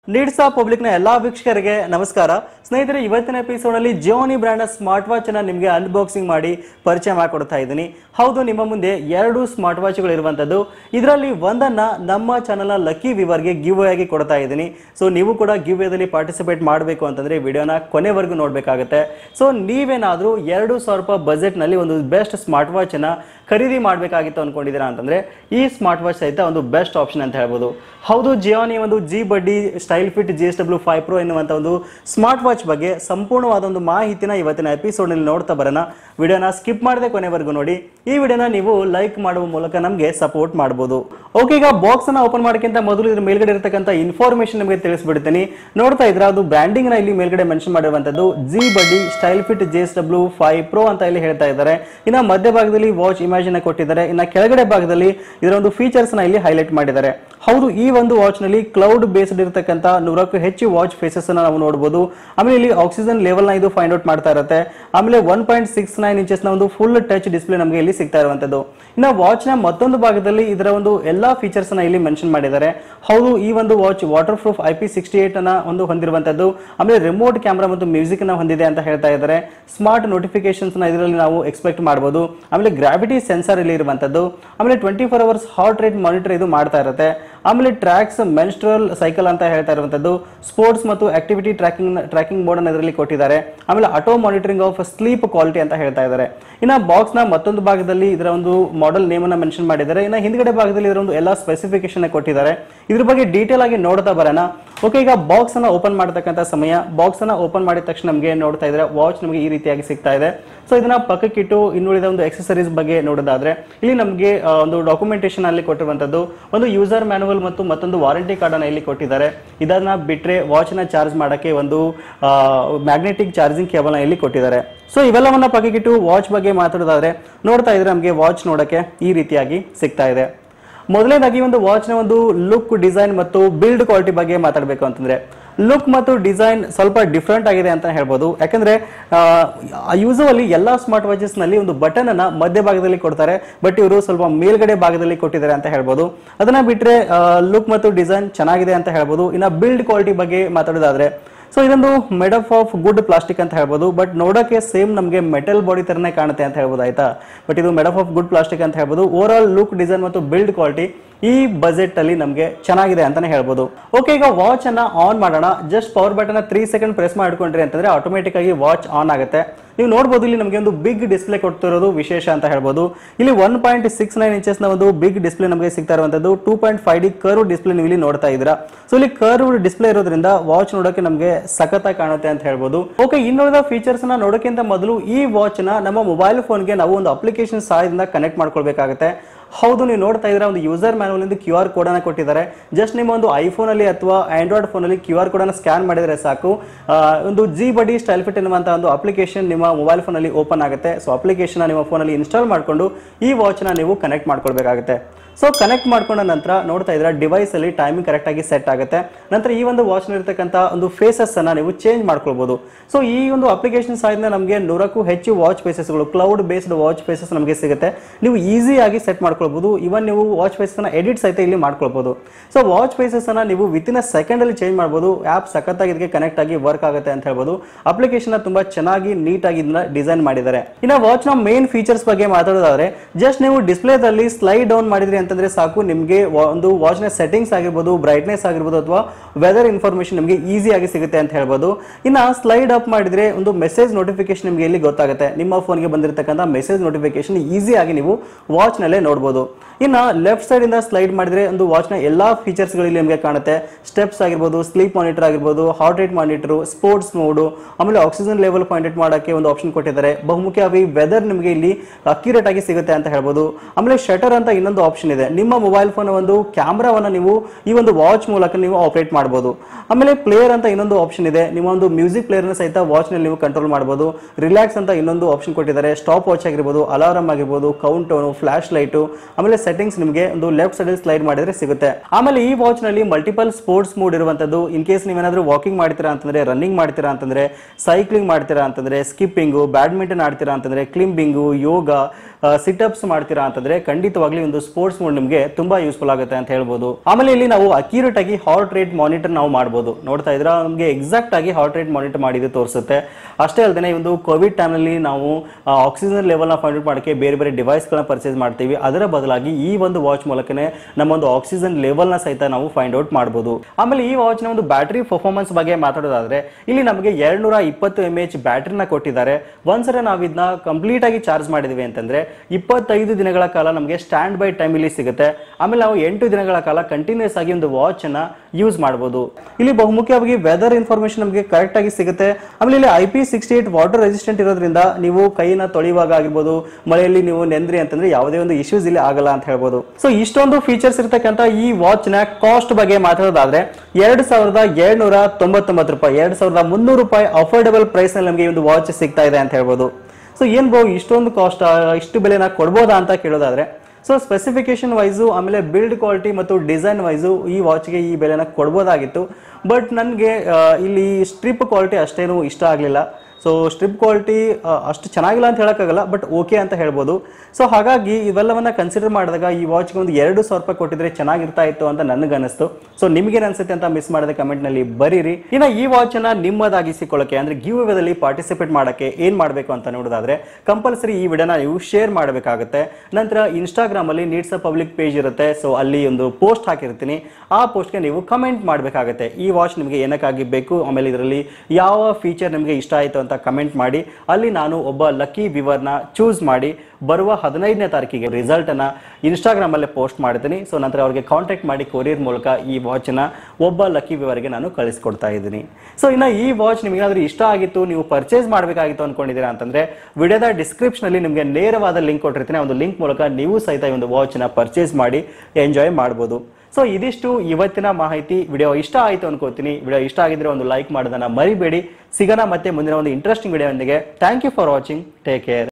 ನೀಡ್ಸಾ ಪಬ್ಲಿಕ್ನ ಎಲ್ಲಾ ವೀಕ್ಷಕರಿಗೆ ನಮಸ್ಕಾರ ಸ್ನೇಹಿತರೆ ಇವತ್ತಿನ ಎಪಿಸೋಡ್ ಅಲ್ಲಿ ಜಿಯೋನಿ ಬ್ರ್ಯಾಂಡ್ ಸ್ಮಾರ್ಟ್ ವಾಚ್ ಅನ್ನ ನಿಮಗೆ ಅನ್ಬಾಕ್ಸಿಂಗ್ ಮಾಡಿ ಪರಿಚಯ ಮಾಡಿಕೊಡ್ತಾ ಇದ್ದೀನಿ ಹೌದು ನಿಮ್ಮ ಮುಂದೆ ಎರಡು ಸ್ಮಾರ್ಟ್ ವಾಚ್ಗಳು ಇರುವಂತದ್ದು ಇದರಲ್ಲಿ ಒಂದನ್ನ ನಮ್ಮ ಚಾನಲ್ನ ಲಕ್ಕಿ ವಿವರ್ಗೆ ಗಿವ್ ಆಗಿ ಕೊಡ್ತಾ ಇದ್ದೀನಿ ಸೊ ನೀವು ಕೂಡ ಗಿವ್ ದಲ್ಲಿ ಪಾರ್ಟಿಸಿಪೇಟ್ ಮಾಡಬೇಕು ಅಂತಂದ್ರೆ ವಿಡಿಯೋನ ಕೊನೆವರೆಗೂ ನೋಡಬೇಕಾಗುತ್ತೆ ಸೊ ನೀವೇನಾದರೂ ಎರಡು ಸಾವಿರ ರೂಪಾಯಿ ಬಜೆಟ್ನಲ್ಲಿ ಒಂದು ಬೆಸ್ಟ್ ಸ್ಮಾರ್ಟ್ ವಾಚನ್ನ ಖರೀದಿ ಮಾಡಬೇಕಾಗಿತ್ತು ಅನ್ಕೊಂಡಿದ್ದೀರಾ ಅಂತಂದ್ರೆ ಈ ಸ್ಮಾರ್ಟ್ ವಾಚ್ ಸಹಿತ ಒಂದು ಬೆಸ್ಟ್ ಆಪ್ಷನ್ ಅಂತ ಹೇಳ್ಬೋದು ಹೌದು ಜಿಯೋನಿ ಒಂದು G Buddy Style Fit G S W five Pro ಎನ್ನುವಂಥ ಒಂದು ಸ್ಮಾರ್ಟ್ ವಾಚ್ ಬಗ್ಗೆ ಸಂಪೂರ್ಣವಾದ ಒಂದು ಮಾಹಿತಿನ ಇವತ್ತಿನ ಎಪಿಸೋಡ್ನಲ್ಲಿ ನೋಡ್ತಾ ಬರೋಣ ವಿಡಿಯೋನ ಸ್ಕಿಪ್ ಮಾಡದೆ ಕೊನೆವರೆಗೂ ನೋಡಿ ಈ ವಿಡಿಯೋನ ನೀವು ಲೈಕ್ ಮಾಡುವ ಮೂಲಕ ನಮಗೆ ಸಪೋರ್ಟ್ ಮಾಡ್ಬೋದು ಓಕೆ ಈಗ ಬಾಕ್ಸ್ ಅನ್ನ ಓಪನ್ ಮಾಡೋಕ್ಕಿಂತ ಮೊದಲು ಇದ್ರ ಮೇಲ್ಗಡೆ ಇರತಕ್ಕಂಥ ಇನ್ಫಾರ್ಮೇಶನ್ ನಿಮಗೆ ತಿಳಿಸ್ಬಿಡ್ತೀನಿ ನೋಡ್ತಾ ಇದ್ರೆ ಅದು ಬ್ರ್ಯಾಂಡಿಂಗ್ ನ ಇಲ್ಲಿ ಮೇಲ್ಗಡೆ ಮೆನ್ಷನ್ ಮಾಡಿರುವಂತದ್ದು G Buddy Style Fit J S W five Pro ಅಂತ ಇಲ್ಲಿ ಹೇಳ್ತಾ ಇದ್ದಾರೆ ಇನ್ನ ಮಧ್ಯಭಾಗದಲ್ಲಿ ವಾಚ್ ಇಮೇಜ್ ಅನ್ನ ಕೊಟ್ಟಿದ್ದಾರೆ ಇನ್ನ ಕೆಳಗಡೆ ಭಾಗದಲ್ಲಿ ಇದರ ಒಂದು ಫೀಚರ್ಸ್ ನ ಇಲ್ಲಿ ಹೈಲೈಟ್ ಮಾಡಿದ್ದಾರೆ ಹೌದು ಈ ಒಂದು ವಾಚ್ ನಲ್ಲಿ ಕ್ಲೌಡ್ ಬೇಸ್ಡ್ ಇರತಕ್ಕಂತ ನೂರಕ್ಕೂ ಹೆಚ್ಚು ವಾಚ್ ಫೇಸಸ್ ಅನ್ನ ನಾವು ನೋಡಬಹುದು ಆಮೇಲೆ ಇಲ್ಲಿ ಆಕ್ಸಿಜನ್ ಲೆವೆಲ್ ನ ಇದು ಫೈಂಡ್ ಔಟ್ ಮಾಡ್ತಾ ಇರುತ್ತೆ ಆಮೇಲೆ one point six nine inches ನ ಒಂದು ಫುಲ್ ಟಚ್ ಡಿಸ್ಪ್ಲೇ ನಮಗೆ ಇಲ್ಲಿ ಸಿಗ್ತಾ ಇರುವಂತದ್ದು ಇನ್ನು ವಾಚ್ ನ ಮತ್ತೊಂದು ಭಾಗದಲ್ಲಿ ಇದರ ಒಂದು ಎಲ್ಲಾ ಫೀಚರ್ಸ್ ನ ಇಲ್ಲಿ ಮೆನ್ಷನ್ ಮಾಡಿದ್ದಾರೆ ಹೌದು ಈ ಒಂದು watch waterproof I P sixty eight ಅನ್ನ ಒಂದು ಹೊಂದಿರುವಂತದ್ದು ಆಮೇಲೆ ರಿಮೋಟ್ ಕ್ಯಾಮ್ರಾ ಮತ್ತು ಮ್ಯೂಸಿಕ್ ನ ಹೊಂದಿದೆ ಅಂತ ಹೇಳ್ತಾ ಇದ್ದಾರೆ ಸ್ಮಾರ್ಟ್ ನೋಟಿಫಿಕೇಶನ್ಸ್ ನ ಇದರಲ್ಲಿ ನಾವು ಎಕ್ಸ್ಪೆಕ್ಟ್ ಮಾಡಬಹುದು ಆಮೇಲೆ ಗ್ರಾವಿಟಿ ಸೆನ್ಸರ್ ಇಲ್ಲಿ ಇರುವಂತದ್ದು ಆಮೇಲೆ twenty four hours heart rate monitor ಇದು ಮಾಡ್ತಾ ಇರುತ್ತೆ ಆಮೇಲೆ ಟ್ರ್ಯಾಕ್ಸ್ ಮೆನ್ಸ್ಟ್ರಲ್ ಸೈಕಲ್ ಅಂತ ಹೇಳ್ತಾ ಇರುವಂತದ್ದು ಸ್ಪೋರ್ಟ್ಸ್ ಮತ್ತು ಆಕ್ಟಿವಿಟಿ ಟ್ರ್ಯಾಕಿಂಗ್ ಟ್ರ್ಯಾಕಿಂಗ್ ಬೋರ್ಡ್ ಅನ್ನು ಇದರಲ್ಲಿ ಕೊಟ್ಟಿದ್ದಾರೆ ಆಮೇಲೆ auto monitoring of sleep quality ಅಂತ ಹೇಳ್ತಾ ಇದ್ದಾರೆ ಇನ್ನ ಬಾಕ್ಸ್ ನ ಮತ್ತೊಂದು ಭಾಗದಲ್ಲಿ ಇದರ ಒಂದು ಮಾಡೆಲ್ ನೇಮ್ ಅನ್ನ ಮೆನ್ಷನ್ ಮಾಡಿದ್ದಾರೆ ಇನ್ನ ಹಿಂದ್ಗಡೆ ಭಾಗದಲ್ಲಿ ಇದರ ಒಂದು ಎಲ್ಲ ಸ್ಪೆಸಿಫಿಕೇಶನ್ ಕೊಟ್ಟಿದ್ದಾರೆ ಇದ್ರ ಬಗ್ಗೆ ಡೀಟೇಲ್ ಆಗಿ ನೋಡ್ತಾ ಬರೋಣ ಓಕೆ ಈಗ ಬಾಕ್ಸ್ ಅನ್ನ ಓಪನ್ ಮಾಡತಕ್ಕಂತ ಸಮಯ ಬಾಕ್ಸ್ ಅನ್ನ ಓಪನ್ ಮಾಡಿದ ತಕ್ಷಣ ನಮಗೆ ನೋಡ್ತಾ ಇದ್ರೆ ವಾಚ್ ನಮಗೆ ಈ ರೀತಿಯಾಗಿ ಸಿಗ್ತಾ ಇದೆ ಸೊ ಇದನ್ನ ಪಕ್ಕಕ್ಕಿಟ್ಟು ಇನ್ನುಳಿದ ಒಂದು ಎಕ್ಸೆಸರೀಸ್ ಬಗ್ಗೆ ನೋಡೋದಾದ್ರೆ ಇಲ್ಲಿ ನಮಗೆ ಆ, ಒಂದು ಡಾಕ್ಯುಮೆಂಟೇಶನ್ ಅಲ್ಲಿ ಕೊಟ್ಟಿರುವಂತದ್ದು ಒಂದು ಯೂಸರ್ ಮ್ಯಾನುವಲ್ ಮತ್ತು ಮತ್ತೊಂದು ವಾರಂಟಿ ಕಾರ್ಡ್ ಅನ್ನ ಇಲ್ಲಿ ಕೊಟ್ಟಿದ್ದಾರೆ ಇದನ್ನ ಬಿಟ್ರೆ ವಾಚ್ ನ ಚಾರ್ಜ್ ಮಾಡಕ್ಕೆ ಒಂದು ಮ್ಯಾಗ್ನೆಟಿಕ್ ಚಾರ್ಜಿಂಗ್ ಕೇಬಲ್ ನ ಇಲ್ಲಿ ಕೊಟ್ಟಿದ್ದಾರೆ ಸೊ ಇವೆಲ್ಲವನ್ನ ಪಕ್ಕಕ್ಕಿಟ್ಟು ವಾಚ್ ಬಗ್ಗೆ ಮಾತಾಡೋದಾದ್ರೆ ನೋಡ್ತಾ ಇದ್ರೆ ನಮಗೆ ವಾಚ್ ನೋಡಕ್ಕೆ ಈ ರೀತಿಯಾಗಿ ಸಿಗ್ತಾ ಇದೆ ಮೊದಲನೇದಾಗಿ ಒಂದು ವಾಚ್ನ ಒಂದು ಲುಕ್ ಡಿಸೈನ್ ಮತ್ತು ಬಿಲ್ಡ್ ಕ್ವಾಲಿಟಿ ಬಗ್ಗೆ ಮಾತಾಡಬೇಕು ಅಂತಂದ್ರೆ ಲುಕ್ ಮತ್ತು ಡಿಸೈನ್ ಸ್ವಲ್ಪ ಡಿಫ್ರೆಂಟ್ ಆಗಿದೆ ಅಂತ ಹೇಳ್ಬೋದು ಯಾಕಂದ್ರೆ ಯೂಸವಲಿ ಎಲ್ಲ ಸ್ಮಾರ್ಟ್ ವಾಚಸ್ ನಲ್ಲಿ ಒಂದು ಬಟನ್ ಅನ್ನ ಮಧ್ಯಭಾಗದಲ್ಲಿ ಕೊಡ್ತಾರೆ ಬಟ್ ಇವರು ಸ್ವಲ್ಪ ಮೇಲ್ಗಡೆ ಭಾಗದಲ್ಲಿ ಕೊಟ್ಟಿದ್ದಾರೆ ಅಂತ ಹೇಳ್ಬೋದು ಅದನ್ನ ಬಿಟ್ರೆ ಲುಕ್ ಮತ್ತು ಡಿಸೈನ್ ಚೆನ್ನಾಗಿದೆ ಅಂತ ಹೇಳ್ಬೋದು ಇನ್ನ ಬಿಲ್ಡ್ ಕ್ವಾಲಿಟಿ ಬಗ್ಗೆ ಮಾತಾಡೋದಾದ್ರೆ ಸೊ ಇದೊಂದು ಮೇಡಪ್ ಆಫ್ ಗುಡ್ ಪ್ಲಾಸ್ಟಿಕ್ ಅಂತ ಹೇಳ್ಬೋದು ಬಟ್ ನೋಡೋಕೆ ಸೇಮ್ ನಮಗೆ ಮೆಟಲ್ ಬಾಡಿ ತರನೇ ಕಾಣುತ್ತೆ ಅಂತ ಹೇಳ್ಬೋದು ಆಯ್ತಾ ಬಟ್ ಇದು ಮೇಡಪ್ ಆಫ್ ಗುಡ್ ಪ್ಲಾಸ್ಟಿಕ್ ಅಂತ ಹೇಳ್ಬೋದು ಓವರ್ ಆಲ್ ಲುಕ್ ಡಿಸೈನ್ ಮತ್ತು ಬಿಲ್ಡ್ ಕ್ವಾಲಿಟಿ ಈ ಬಜೆಟ್ ಅಲ್ಲಿ ನಮಗೆ ಚೆನ್ನಾಗಿದೆ ಅಂತಾನೆ ಹೇಳ್ಬೋದು ಓಕೆ ಈಗ ವಾಚ್ ಅನ್ನ ಆನ್ ಮಾಡೋಣ just power button three second press ಮಾಡ್ಕೊಂಡ್ರಿ ಅಂತಂದ್ರೆ ಆಟೋಮೆಟಿಕ್ ಆಗಿ ವಾಚ್ ಆನ್ ಆಗುತ್ತೆ ನೀವು ನೋಡ್ಬೋದು ಇಲ್ಲಿ ನಮಗೆ ಒಂದು ಬಿಗ್ ಡಿಸ್ಪ್ಲೇ ಕೊಡ್ತಿರೋದು ವಿಶೇಷ ಅಂತ ಹೇಳ್ಬೋದು ಇಲ್ಲಿ one point six nine inches ನ ಒಂದು ಬಿಗ್ ಡಿಸ್ಪ್ಲೇ ನಮಗೆ ಸಿಗ್ತಾ ಇರುವಂತದ್ದು two point five D curve display ನೀವು ಇಲ್ಲಿ ನೋಡ್ತಾ ಇದ್ದೀರಾ ಸೊ ಇಲ್ಲಿ ಕರ್ವ್ ಡಿಸ್ಪ್ಲೇ ಇರೋದ್ರಿಂದ ವಾಚ್ ನೋಡೋಕೆ ನಮಗೆ ಸಖತ್ತಾಗಿ ಕಾಣುತ್ತೆ ಅಂತ ಹೇಳ್ಬೋದು ಓಕೆ ಇನ್ನುಳಿದ ಫೀಚರ್ಸ್ ನ ನೋಡೋಕ್ಕಿಂತ ಮೊದಲು ಈ ವಾಚ್ ನ ನಮ್ಮ ಮೊಬೈಲ್ ಫೋನ್ಗೆ ನಾವು ಒಂದು ಅಪ್ಲಿಕೇಶನ್ ಸಹಾಯದಿಂದ ಕನೆಕ್ಟ್ ಮಾಡ್ಕೊಳ್ಬೇಕಾಗುತ್ತೆ ಹೌದು ನೀವು ನೋಡ್ತಾ ಇದ್ರೆ ಒಂದು ಯೂಸರ್ ಮ್ಯಾನುವಲ್ ಇಂದ ಕ್ಯೂ ಆರ್ ಕೋಡ್ ಅನ್ನ ಕೊಟ್ಟಿದ್ದಾರೆ ಜಸ್ಟ್ ನಿಮ್ಮ ಒಂದು ಐಫೋನ್ ಅಲ್ಲಿ ಅಥವಾ ಆಂಡ್ರಾಯ್ಡ್ ಫೋನ್ ಅಲ್ಲಿ ಕ್ಯೂ ಆರ್ ಕೋಡ್ ಅನ್ನು ಸ್ಕ್ಯಾನ್ ಮಾಡಿದ್ರೆ ಸಾಕು ಆ, ಒಂದು ಜಿ ಬಡಿ ಸ್ಟೈಲ್ ಫಿಟ್ ಎನ್ನುವಂತ ಒಂದು ಅಪ್ಲಿಕೇಶನ್ ನಿಮ್ಮ ಮೊಬೈಲ್ ಫೋನ್ ಅಲ್ಲಿ ಓಪನ್ ಆಗುತ್ತೆ ಸೊ ಅಪ್ಲಿಕೇಶನ್ ನಿಮ್ಮ ಫೋನ್ ಅಲ್ಲಿ ಇನ್ಸ್ಟಾಲ್ ಮಾಡಿಕೊಂಡು ಈ ವಾಚ್ ನ ನೀವು ಕನೆಕ್ಟ್ ಮಾಡ್ಕೊಳ್ಬೇಕಾಗುತ್ತೆ ಸೊ ಕನೆಕ್ಟ್ ಮಾಡ್ಕೊಂಡ ನಂತರ ನೋಡ್ತಾ ಇದ್ರೆ ಡಿವೈಸ್ ಅಲ್ಲಿ ಟೈಮಿಂಗ್ ಕರೆಕ್ಟ್ ಆಗಿ ಸೆಟ್ ಆಗುತ್ತೆ ನಂತರ ಈ ಒಂದು ವಾಚ್ ಇರತಕ್ಕಂತ ಒಂದು ಫೇಸಸ್ ಅನ್ನ ನೀವು ಚೇಂಜ್ ಮಾಡ್ಕೊಳ್ಬಹುದು ಸೊ ಈ ಒಂದು ಅಪ್ಲಿಕೇಶನ್ ಸಹಾಯದಿಂದ ನಮಗೆ ನೂರಕ್ಕೂ ಹೆಚ್ಚು ವಾಚ್ ಫೇಸಸ್ಗಳು ಕ್ಲೌಡ್ ಬೇಸ್ಡ್ ವಾಚ್ ಫೇಸಸ್ ನಮಗೆ ಸಿಗುತ್ತೆ ನೀವು ಈಸಿಯಾಗಿ ಸೆಟ್ ಮಾಡ್ಕೊಳ್ಬಹುದು ಇವನ್ ನೀವು ವಾಚ್ ಫೇಸಸ್ ಅನ್ನ ಎಡಿಟ್ ಸಹಿತ ಇಲ್ಲಿ ಮಾಡ್ಕೊಳ್ಬಹುದು ಸೊ ವಾಚ್ ಫೇಸಸ್ ಅನ್ನ ನೀವು ವಿತಿನ್ ಅ ಸೆಕೆಂಡ್ ಅಲ್ಲಿ ಚೇಂಜ್ ಮಾಡಬಹುದು ಆಪ್ ಸಖತ್ತಾಗಿ ಇದಕ್ಕೆ ಕನೆಕ್ಟ್ ಆಗಿ ವರ್ಕ್ ಆಗುತ್ತೆ ಅಂತ ಹೇಳ್ಬೋದು ಅಪ್ಲಿಕೇಶನ್ ತುಂಬಾ ಚೆನ್ನಾಗಿ ನೀಟ್ ಆಗಿ ಇದನ್ನ ಡಿಸೈನ್ ಮಾಡಿದ್ದಾರೆ ಇನ್ನು ವಾಚ್ ನ ಮೇನ್ ಫೀಚರ್ಸ್ ಬಗ್ಗೆ ಮಾತಾಡೋದಾದ್ರೆ ಜಸ್ಟ್ ನೀವು ಡಿಸ್ಪ್ಲೇದಲ್ಲಿ ಸ್ಲೈಡ್ ಡೌನ್ ಮಾಡಿದ್ರಿ ಅಂತಂದ್ರೆ ಸಾಕು ನಿಮಗೆ ಒಂದು ವಾಚ್ ನ ಸೆಟ್ಟಿಂಗ್ಸ್ ಆಗಿರ್ಬೋದು ಬ್ರೈಟ್ನೆಸ್ ಆಗಿರ್ಬೋದು ಅಥವಾ ವೆದರ್ ಇನ್ಫಾರ್ಮೇಶನ್ ನಿಮಗೆ ಈಸಿಯಾಗಿ ಸಿಗುತ್ತೆ ಅಂತ ಹೇಳ್ಬೋದು ಇನ್ನ ಸ್ಲೈಡ್ ಅಪ್ ಮಾಡಿದ್ರೆ ಒಂದು ಮೆಸೇಜ್ ನೋಟಿಫಿಕೇಶನ್ ನಿಮಗೆ ಇಲ್ಲಿ ಗೊತ್ತಾಗುತ್ತೆ ನಿಮ್ಮ ಫೋನ್ಗೆ ಬಂದಿರತಕ್ಕಂಥ ಮೆಸೇಜ್ ನೋಟಿಫಿಕೇಶನ್ ಈಸಿಯಾಗಿ ನೀವು ವಾಚ್ ನಲ್ಲೇ ನೋಡಬಹುದು ಇನ್ನ ಲೆಫ್ಟ್ ಸೈಡ್ ಇಂದ ಸ್ಲೈಡ್ ಮಾಡಿದ್ರೆ ಒಂದು ವಾಚ್ ನ ಎಲ್ಲಾ ಫೀಚರ್ಸ್ ಗಳು ಇಲ್ಲಿ ನಿಮಗೆ ಕಾಣುತ್ತೆ ಸ್ಟೆಪ್ಸ್ ಆಗಿರ್ಬೋದು ಸ್ಲೀಪ್ ಮಾನಿಟರ್ ಆಗಿರ್ಬೋದು heart rate monitor sports mode ಆಮೇಲೆ ಆಕ್ಸಿಜನ್ ಲೆವೆಲ್ ಪಾಯಿಂಟ್ ಮಾಡಕ್ಕೆ ಒಂದು ಆಪ್ಷನ್ ಕೊಟ್ಟಿದ್ದಾರೆ ಬಹುಮುಖ್ಯವಾಗಿ ವೆದರ್ ನಿಮಗೆ ಇಲ್ಲಿ ಅಕ್ಯುರೇಟ್ ಆಗಿ ಸಿಗುತ್ತೆ ಅಂತ ಹೇಳ್ಬೋದು ಆಮೇಲೆ ಶಟರ್ ಅಂತ ಇನ್ನೊಂದು ಆಪ್ಷನ್ ಇದೆ ನಿಮ್ಮ ಮೊಬೈಲ್ ಫೋನ್ ಒಂದು ಕ್ಯಾಮ್ರಾವನ್ನ ನೀವು ಈ ಒಂದು ವಾಚ್ ಮೂಲಕ ನೀವು ಆಪರೇಟ್ ಮಾಡಬಹುದು ಆಮೇಲೆ ಪ್ಲೇಯರ್ ಅಂತ ಇನ್ನೊಂದು ಆಪ್ಷನ್ ಇದೆ ನಿಮ್ಮ ಒಂದು ಮ್ಯೂಸಿಕ್ ಪ್ಲೇಯರ್ ಸಹಿತ ವಾಚ್ ನಲ್ಲಿ ನೀವು ಕಂಟ್ರೋಲ್ ಮಾಡಬಹುದು ರಿಲ್ಯಾಕ್ಸ್ ಅಂತ ಇನ್ನೊಂದು ಆಪ್ಷನ್ ಕೊಟ್ಟಿದ್ದಾರೆ ಸ್ಟಾಪ್ ವಾಚ್ ಆಗಿರ್ಬೋದು ಅಲಾರಂ ಆಗಿರ್ಬೋದು ಕೌಂಟ್ ಫ್ಲಾಶ್ ಲೈಟ್ ಆಮೇಲೆ ಸೆಟ್ಟಿಂಗ್ಸ್ ನಿಮಗೆ ಒಂದು ಲೆಫ್ಟ್ ಸೈಡ್ ಸ್ಲೈಡ್ ಮಾಡಿದ್ರೆ ಸಿಗುತ್ತೆ ಆಮೇಲೆ ಈ ವಾಚ್ ನಲ್ಲಿ ಮಲ್ಟಿಪಲ್ ಸ್ಪೋರ್ಟ್ಸ್ ಮೂಡ್ ಇರುವಂತದ್ದು ಇನ್ ಕೇಸ್ ನೀವೇನಾದ್ರೂ ವಾಕಿಂಗ್ ಮಾಡ್ತೀರಾ ಅಂತಂದ್ರೆ ರನ್ನಿಂಗ್ ಮಾಡ್ತೀರಾ ಅಂತಂದ್ರೆ ಸೈಕ್ಲಿಂಗ್ ಮಾಡ್ತೀರಾ ಅಂತಂದ್ರೆ ಸ್ಕಿಪ್ಪಿಂಗು ಬ್ಯಾಡ್ಮಿಂಟನ್ ಆಡ್ತೀರಾ ಅಂತಂದ್ರೆ ಕ್ಲಿಂಬಿಂಗು ಯೋಗ ಸಿಟಪ್ಸ್ ಮಾಡ್ತೀರಾ ಅಂತಂದ್ರೆ ಖಂಡಿತವಾಗ್ಲಿ ಒಂದು ಸ್ಪೋರ್ಟ್ಸ್ ಮೋಡ್ ನಿಮಗೆ ತುಂಬಾ ಯೂಸ್ಫುಲ್ ಆಗುತ್ತೆ ಅಂತ ಹೇಳ್ಬೋದು ಆಮೇಲೆ ಇಲ್ಲಿ ನಾವು ಅಕ್ಯುರೇಟ್ ಆಗಿ ಹಾರ್ಟ್ ರೇಟ್ ಮಾನಿಟರ್ ನಾವು ಮಾಡ್ಬೋದು ನೋಡ್ತಾ ಇದ್ರೆ ನಮಗೆ ಎಕ್ಸಾಕ್ಟ್ ಆಗಿ ಹಾರ್ಟ್ ರೇಟ್ ಮಾನಿಟರ್ ಮಾಡಿದ್ದು ತೋರಿಸುತ್ತೆ ಅಷ್ಟೇ ಅಲ್ಲದೆ ಈ ಒಂದು ಕೋವಿಡ್ ಟೈಮ್ನಲ್ಲಿ ನಾವು ಆಕ್ಸಿಜನ್ ಲೆವೆಲ್ನ ಫೈಂಡ್ ಔಟ್ ಮಾಡೋಕ್ಕೆ ಬೇರೆ ಬೇರೆ ಡಿವೈಸ್ಗಳನ್ನ ಪರ್ಚೇಸ್ ಮಾಡ್ತೀವಿ ಅದರ ಬದಲಾಗಿ ಈ ಒಂದು ವಾಚ್ ಮೂಲಕನೇ ನಮ್ಮ ಒಂದು ಆಕ್ಸಿಜನ್ ಲೆವೆಲ್ನ ಸಹಿತ ನಾವು ಫೈಂಡ್ ಔಟ್ ಮಾಡ್ಬೋದು ಆಮೇಲೆ ಈ ವಾಚ್ನ ಒಂದು ಬ್ಯಾಟರಿ ಪರ್ಫಾರ್ಮೆನ್ಸ್ ಬಗ್ಗೆ ಮಾತಾಡೋದಾದ್ರೆ ಇಲ್ಲಿ ನಮಗೆ ಎರಡ್ನೂರ ಇಪ್ಪತ್ತು ಎಮ್ ಎಚ್ ಬ್ಯಾಟ್ರಿನ ಕೊಟ್ಟಿದ್ದಾರೆ ಒಂದ್ಸಲ ನಾವು ಇದನ್ನ ಕಂಪ್ಲೀಟ್ ಆಗಿ ಚಾರ್ಜ್ ಮಾಡಿದ್ವಿ ಅಂತಂದ್ರೆ ಇಪ್ಪತ್ತೈದು ದಿನಗಳ ಕಾಲ ನಮಗೆ ಸ್ಟ್ಯಾಂಡ್ ಬೈ ಟೈಮ್ ಇಲ್ಲಿ ಸಿಗುತ್ತೆ ಆಮೇಲೆ ನಾವು ಎಂಟು ದಿನಗಳ ಕಾಲ ಕಂಟಿನ್ಯೂಸ್ ಆಗಿ ಒಂದು ವಾಚ್ ಅನ್ನ ಯೂಸ್ ಮಾಡಬಹುದು ಇಲ್ಲಿ ಬಹುಮುಖ್ಯವಾಗಿ ವೆದರ್ ಇನ್ಫಾರ್ಮೇಶನ್ ನಮಗೆ ಕರೆಕ್ಟ್ ಆಗಿ ಸಿಗುತ್ತೆ ಆಮೇಲೆ ಇಲ್ಲಿ I P sixty eight water resistant ಇರೋದ್ರಿಂದ ನೀವು ಕೈನ ತೊಳೆಯುವಾಗ ಆಗಿರ್ಬೋದು ಮಳೆಯಲ್ಲಿ ನೀವು ನೆಂದ್ರಿ ಅಂತಂದ್ರೆ ಯಾವುದೇ ಒಂದು ಇಶ್ಯೂಸ್ ಇಲ್ಲಿ ಆಗಲ್ಲ ಅಂತ ಹೇಳ್ಬೋದು ಸೊ ಇಷ್ಟೊಂದು ಫೀಚರ್ಸ್ ಇರ್ತಕ್ಕಂಥ ಈ ವಾಚ್ ನ ಕಾಸ್ಟ್ ಬಗ್ಗೆ ಮಾತಾಡೋದಾದ್ರೆ ಎರಡು ಸಾವಿರದ ಏಳ್ನೂರ ತೊಂಬತ್ತೊಂಬತ್ತು ರೂಪಾಯಿ ಎರಡು ಸಾವಿರದ ಮುನ್ನೂರು ರೂಪಾಯಿ ಅಫೋರ್ಡಬಲ್ ಪ್ರೈಸ್ ನಲ್ಲಿ ನಮಗೆ ಈ ಒಂದು ವಾಚ್ ಸಿಗ್ತಾ ಇದೆ ಅಂತ ಹೇಳ್ಬೋದು ಸೊ ಏನ್ ಬ್ರೋ ಇಷ್ಟೊಂದು ಕಾಸ್ಟ್ ಇಷ್ಟು ಬೆಲೆನ ಕೊಡ್ಬೋದಾ ಅಂತ ಕೇಳೋದಾದ್ರೆ ಸೊ ಸ್ಪೆಸಿಫಿಕೇಶನ್ ವೈಸು ಆಮೇಲೆ ಬಿಲ್ಡ್ ಕ್ವಾಲಿಟಿ ಮತ್ತು ಡಿಸೈನ್ ವೈಸು ಈ ವಾಚ್ಗೆ ಈ ಬೆಲೆನ ಕೊಡ್ಬೋದಾಗಿತ್ತು ಬಟ್ ನನಗೆ ಇಲ್ಲಿ ಸ್ಟ್ರಿಪ್ ಕ್ವಾಲಿಟಿ ಅಷ್ಟೇನು ಇಷ್ಟ ಆಗಲಿಲ್ಲ ಸೊ ಸ್ಟ್ರಿಪ್ ಕ್ವಾಲಿಟಿ ಅಷ್ಟು ಚೆನ್ನಾಗಿಲ್ಲ ಅಂತ ಹೇಳೋಕ್ಕಾಗಲ್ಲ ಬಟ್ ಓಕೆ ಅಂತ ಹೇಳ್ಬೋದು ಸೊ ಹಾಗಾಗಿ ಇವೆಲ್ಲವನ್ನ ಕನ್ಸಿಡರ್ ಮಾಡಿದಾಗ ಈ ವಾಚ್ಗೆ ಒಂದು ಎರಡು ಸಾವಿರ ರೂಪಾಯಿ ಕೊಟ್ಟಿದ್ರೆ ಚೆನ್ನಾಗಿರ್ತಾ ಇತ್ತು ಅಂತ ನನಗೆ ಅನಿಸ್ತು ಸೊ ನಿಮ್ಗೇನು ಅನ್ಸುತ್ತೆ ಅಂತ ಮಿಸ್ ಮಾಡಿದ ಕಮೆಂಟ್ನಲ್ಲಿ ಬರೀರಿ ಇನ್ನು ಈ ವಾಚನ್ನ ನಿಮ್ಮದಾಗಿಸಿಕೊಳ್ಳಕ್ಕೆ ಅಂದ್ರೆ ಗಿವ್ ದಲ್ಲಿ ಪಾರ್ಟಿಸಿಪೇಟ್ ಮಾಡೋಕ್ಕೆ ಏನು ಮಾಡಬೇಕು ಅಂತ ನೋಡೋದಾದ್ರೆ ಕಂಪಲ್ಸರಿ ಈ ವಿಡಿಯೋನ ನೀವು ಶೇರ್ ಮಾಡಬೇಕಾಗುತ್ತೆ ನಂತರ ಇನ್ಸ್ಟಾಗ್ರಾಮ್ ಅಲ್ಲಿ ನೀಡ್ಸ್ ಅ ಪಬ್ಲಿಕ್ ಪೇಜ್ ಇರುತ್ತೆ ಸೊ ಅಲ್ಲಿ ಒಂದು ಪೋಸ್ಟ್ ಹಾಕಿರ್ತೀನಿ ಆ ಪೋಸ್ಟ್ಗೆ ನೀವು ಕಮೆಂಟ್ ಮಾಡಬೇಕಾಗುತ್ತೆ ಈ ವಾಚ್ ನಿಮಗೆ ಏನಕ್ಕಾಗಿ ಬೇಕು ಆಮೇಲೆ ಇದರಲ್ಲಿ ಯಾವ ಫೀಚರ್ ನಿಮಗೆ ಇಷ್ಟ ಆಯಿತು ಅಂತ ಕಮೆಂಟ್ ಮಾಡಿ ಅಲ್ಲಿ ನಾನು ಒಬ್ಬ ಲಕ್ಕಿ ವಿವರ್ನ ಚೂಸ್ ಮಾಡಿ ಬರುವ ಹದಿನೈದನೇ ತಾರೀಕಿಗೆ ರಿಸಲ್ಟ್ ಅನ್ನ ಇನ್ಸ್ಟಾಗ್ರಾಮ್ ಅಲ್ಲೇ ಪೋಸ್ಟ್ ಮಾಡ್ತೀನಿ ಸೊ ನಂತರ ಅವ್ರಿಗೆ ಕಾಂಟ್ಯಾಕ್ಟ್ ಮಾಡಿ ಕೊರಿಯರ್ ಮೂಲಕ ಈ ವಾಚ್ನ ಒಬ್ಬ ಲಕ್ಕಿ ವಿವರ್ಗೆ ನಾನು ಕಳಿಸ್ಕೊಡ್ತಾ ಇದ್ದೀನಿ ಸೊ ಇನ್ನು ಈ ವಾಚ್ ನಿಮಗೇನಾದ್ರೂ ಇಷ್ಟ ಆಗಿತ್ತು ನೀವು ಪರ್ಚೇಸ್ ಮಾಡಬೇಕಾಗಿತ್ತು ಅನ್ಕೊಂಡಿದ್ದೀರಾ ಅಂತಂದ್ರೆ ವಿಡಿಯೋದ ಡಿಸ್ಕ್ರಿಪ್ಷನ್ ಅಲ್ಲಿ ನಿಮಗೆ ನೇರವಾದ ಲಿಂಕ್ ಕೊಟ್ಟಿರ್ತೀನಿ ಆ ಒಂದು ಲಿಂಕ್ ಮೂಲಕ ನೀವು ಸಹಿತ ಈ ಒಂದು ವಾಚ್ನ ಪರ್ಚೇಸ್ ಮಾಡಿ ಎಂಜಾಯ್ ಮಾಡ್ಬೋದು ಸೊ ಇದಿಷ್ಟು ಇವತ್ತಿನ ಮಾಹಿತಿ ವಿಡಿಯೋ ಇಷ್ಟ ಆಯಿತು ಅನ್ಕೋತೀನಿ ವಿಡಿಯೋ ಇಷ್ಟ ಆಗಿದ್ರೆ ಒಂದು ಲೈಕ್ ಮಾಡೋದನ್ನ ಮರಿಬೇಡಿ ಸಿಗೋಣ ಮತ್ತೆ ಮುಂದಿನ ಒಂದು ಇಂಟ್ರೆಸ್ಟಿಂಗ್ ವಿಡಿಯೋ ಒಂದಿಗೆ thank you for watching take care